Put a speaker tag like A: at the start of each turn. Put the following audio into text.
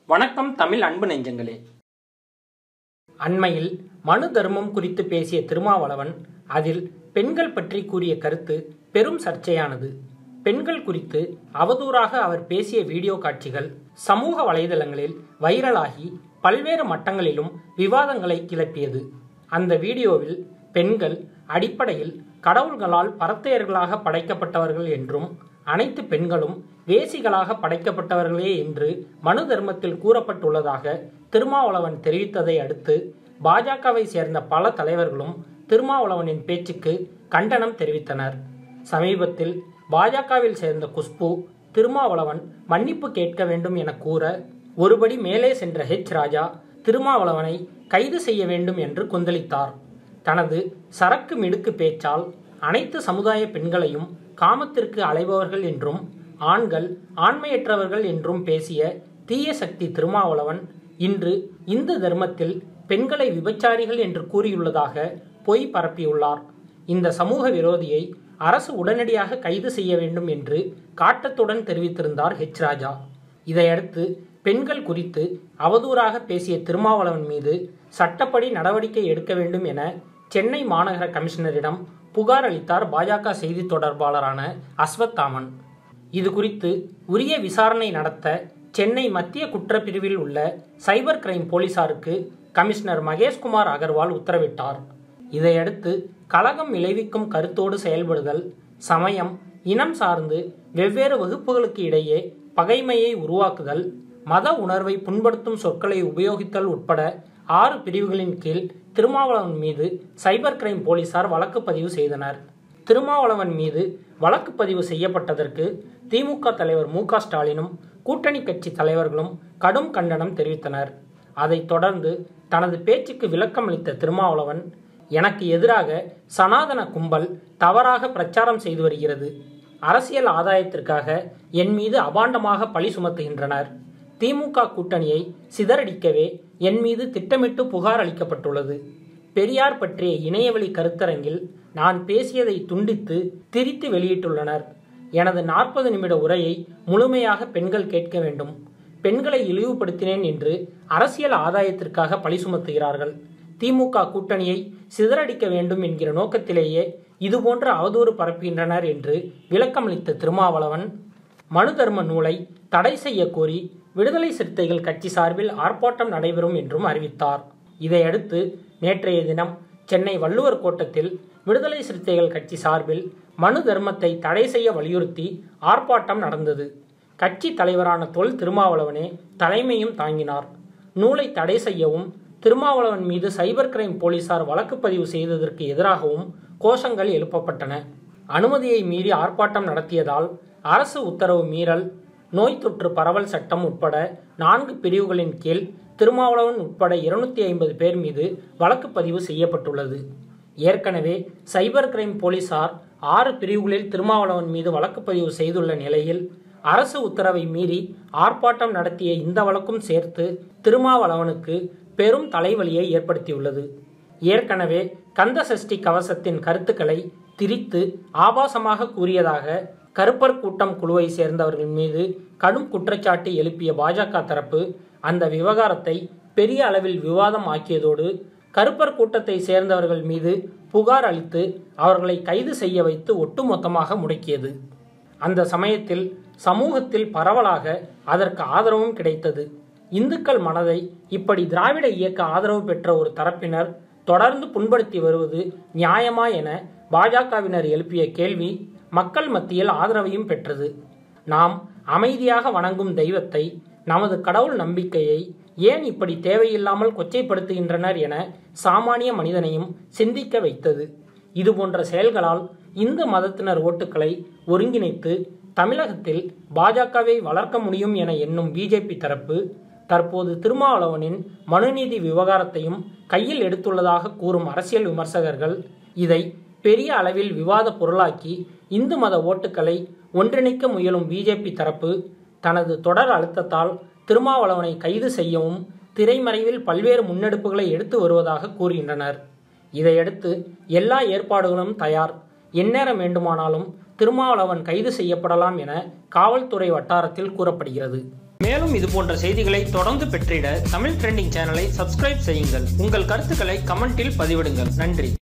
A: வணக்கம் தமிழ் அன்பு நெஞ்சங்களே அண்மையில் மனு தர்மம் குறித்து பேசிய திருமாவளவன் அதில் பெண்கள் பற்றி கூறிய கருத்து பெரும் சர்ச்சையானது பெண்கள் குறித்து அவதூறாக அவர் பேசிய வீடியோ காட்சிகள் சமூக வலைதளங்களில் வைரலாகி பல்வேறு மட்டங்களிலும் விவாதங்களை கிளப்பியது அந்த வீடியோவில் பெண்கள் அடிப்படையில் கடவுள்களால் பரத்தையர்களாக படைக்கப்பட்டவர்கள் என்றும் அனைத்து பெண்களும் வேசிகளாக படைக்கப்பட்டவர்களே என்று மனு தர்மத்தில் கூறப்பட்டுள்ளதாக திருமாவளவன் தெரிவித்ததை அடுத்து பாஜகவை சேர்ந்த பல தலைவர்களும் திருமாவளவனின் பேச்சுக்கு கண்டனம் தெரிவித்தனர் சமீபத்தில் பாஜகவில் சேர்ந்த குஷ்பு திருமாவளவன் மன்னிப்பு கேட்க வேண்டும் என கூற ஒருபடி மேலே சென்ற ஹெச் ராஜா திருமாவளவனை கைது செய்ய வேண்டும் என்று கொந்தளித்தார் தனது சரக்கு மிடுக்கு பேச்சால் அனைத்து சமுதாய பெண்களையும் காமத்திற்கு அலைபவர்கள் என்றும் ஆண்கள் ஆண்மையற்றவர்கள் என்றும் பேசிய தீய சக்தி திருமாவளவன் இன்று இந்து தர்மத்தில் பெண்களை விபச்சாரிகள் என்று கூறியுள்ளதாக பொய் பரப்பியுள்ளார் இந்த சமூக விரோதியை அரசு உடனடியாக கைது செய்ய வேண்டும் என்று காட்டத்துடன் தெரிவித்திருந்தார் ஹெச் ராஜா இதையடுத்து பெண்கள் குறித்து அவதூறாக பேசிய திருமாவளவன் மீது சட்டப்படி நடவடிக்கை எடுக்க வேண்டும் என சென்னை மாநகர கமிஷனரிடம் புகார் அளித்தார் பாஜக செய்தி தொடர்பாளரான அஸ்வத்தாமன் இது குறித்து உரிய விசாரணை நடத்த சென்னை மத்திய குற்றப்பிரிவில் உள்ள சைபர் கிரைம் போலீசாருக்கு கமிஷனர் மகேஷ்குமார் அகர்வால் உத்தரவிட்டார் இதையடுத்து கலகம் விளைவிக்கும் கருத்தோடு செயல்படுதல் சமயம் இனம் சார்ந்து வெவ்வேறு வகுப்புகளுக்கு இடையே பகைமையை உருவாக்குதல் மத உணர்வை புண்படுத்தும் சொற்களை உபயோகித்தல் உட்பட ஆறு பிரிவுகளின் கீழ் திருமாவளவன் மீது சைபர் கிரைம் போலீசார் வழக்கு பதிவு செய்தனர் திருமாவளவன் மீது வழக்கு பதிவு செய்யப்பட்டதற்கு திமுக தலைவர் மு ஸ்டாலினும் கூட்டணி கட்சி தலைவர்களும் கடும் கண்டனம் தெரிவித்தனர் அதைத் தொடர்ந்து தனது பேச்சுக்கு விளக்கம் அளித்த திருமாவளவன் எனக்கு எதிராக சனாதன கும்பல் தவறாக பிரச்சாரம் செய்து வருகிறது அரசியல் ஆதாயத்திற்காக என் மீது அபாண்டமாக பழி சுமத்துகின்றனர் திமுக கூட்டணியை சிதறடிக்கவே என் மீது திட்டமிட்டு புகார் அளிக்கப்பட்டுள்ளது பெரியார் பற்றிய இணையவழி கருத்தரங்கில் நான் பேசியதை துண்டித்து திரித்து வெளியிட்டுள்ளனர் எனது நாற்பது நிமிட உரையை முழுமையாக பெண்கள் கேட்க வேண்டும் பெண்களை இழிவுபடுத்தினேன் என்று அரசியல் ஆதாயத்திற்காக பழி சுமத்துகிறார்கள் திமுக கூட்டணியை சிதறடிக்க வேண்டும் என்கிற நோக்கத்திலேயே இதுபோன்ற அவதூறு பரப்புகின்றனர் என்று விளக்கமளித்த திருமாவளவன் மனு தர்ம நூலை தடை செய்ய கோரி விடுதலை சிறுத்தைகள் கட்சி சார்பில் ஆர்ப்பாட்டம் நடைபெறும் என்றும் அறிவித்தார் இதையடுத்து நேற்றைய தினம் சென்னை வள்ளுவர் கோட்டத்தில் விடுதலை சிறுத்தைகள் கட்சி சார்பில் மனு தர்மத்தை தடை செய்ய வலியுறுத்தி ஆர்ப்பாட்டம் நடந்தது கட்சி தலைவரான தொல் திருமாவளவனே தலைமையும் தாங்கினார் நூலை தடை செய்யவும் திருமாவளவன் மீது சைபர் கிரைம் போலீசார் வழக்கு பதிவு செய்ததற்கு எதிராகவும் கோஷங்கள் எழுப்பப்பட்டன அனுமதியை மீறி ஆர்ப்பாட்டம் நடத்தியதால் அரசு உத்தரவு மீறல் நோய் தொற்று பரவல் சட்டம் உட்பட நான்கு பிரிவுகளின் கீழ் திருமாவளவன் உட்பட இருநூத்தி ஐம்பது பேர் மீது வழக்கு பதிவு செய்யப்பட்டுள்ளது ஏற்கனவே சைபர் கிரைம் போலீசார் ஆறு பிரிவுகளில் திருமாவளவன் மீது வழக்கு பதிவு செய்துள்ள நிலையில் அரசு உத்தரவை மீறி ஆர்ப்பாட்டம் நடத்திய இந்த வழக்கும் சேர்த்து திருமாவளவனுக்கு பெரும் தலைவலியை ஏற்படுத்தியுள்ளது ஏற்கனவே கந்த சஷ்டி கவசத்தின் கருத்துக்களை திரித்து ஆபாசமாக கூறியதாக கருப்பர் கூட்டம் குழுவை சேர்ந்தவர்கள் மீது கடும் குற்றச்சாட்டு எழுப்பிய பாஜக தரப்பு அந்த விவகாரத்தை பெரிய அளவில் விவாதம் ஆக்கியதோடு கருப்பர் கூட்டத்தை சேர்ந்தவர்கள் மீது புகார் அளித்து அவர்களை கைது செய்ய வைத்து ஒட்டுமொத்தமாக முடக்கியது அந்த சமயத்தில் சமூகத்தில் பரவலாக அதற்கு ஆதரவும் கிடைத்தது இந்துக்கள் மனதை இப்படி திராவிட இயக்க ஆதரவு பெற்ற ஒரு தரப்பினர் தொடர்ந்து புண்படுத்தி வருவது நியாயமா என பாஜகவினர் எழுப்பிய கேள்வி மக்கள் மத்தியில் ஆதரவையும் பெற்றது நாம் அமைதியாக வணங்கும் தெய்வத்தை நமது கடவுள் நம்பிக்கையை ஏன் இப்படி தேவையில்லாமல் கொச்சைப்படுத்துகின்றனர் என சாமானிய மனிதனையும் சிந்திக்க வைத்தது இது போன்ற செயல்களால் இந்து மதத்தினர் ஓட்டுக்களை ஒருங்கிணைத்து தமிழகத்தில் பாஜகவை வளர்க்க முடியும் என எண்ணும் பிஜேபி தரப்பு தற்போது திருமாவளவனின் மனுநீதி விவகாரத்தையும் கையில் எடுத்துள்ளதாக கூறும் அரசியல் விமர்சகர்கள் இதை பெரிய அளவில் விவாத பொருளாக்கி இந்து மத ஓட்டுக்களை ஒன்றிணைக்க முயலும் பிஜேபி தரப்பு தனது தொடர் அழுத்தத்தால் திருமாவளவனை கைது செய்யவும் திரைமறைவில் பல்வேறு முன்னெடுப்புகளை எடுத்து வருவதாக கூறுகின்றனர் இதையடுத்து எல்லா ஏற்பாடுகளும் தயார் எந்நேரம் வேண்டுமானாலும் திருமாவளவன் கைது செய்யப்படலாம் என காவல்துறை வட்டாரத்தில் கூறப்படுகிறது மேலும் இது போன்ற செய்திகளை தொடர்ந்து பெற்றிட தமிழ் ட்ரெண்டிங் சேனலை சப்ஸ்கிரைப் செய்யுங்கள் உங்கள் கருத்துக்களை கமெண்டில் பதிவிடுங்கள் நன்றி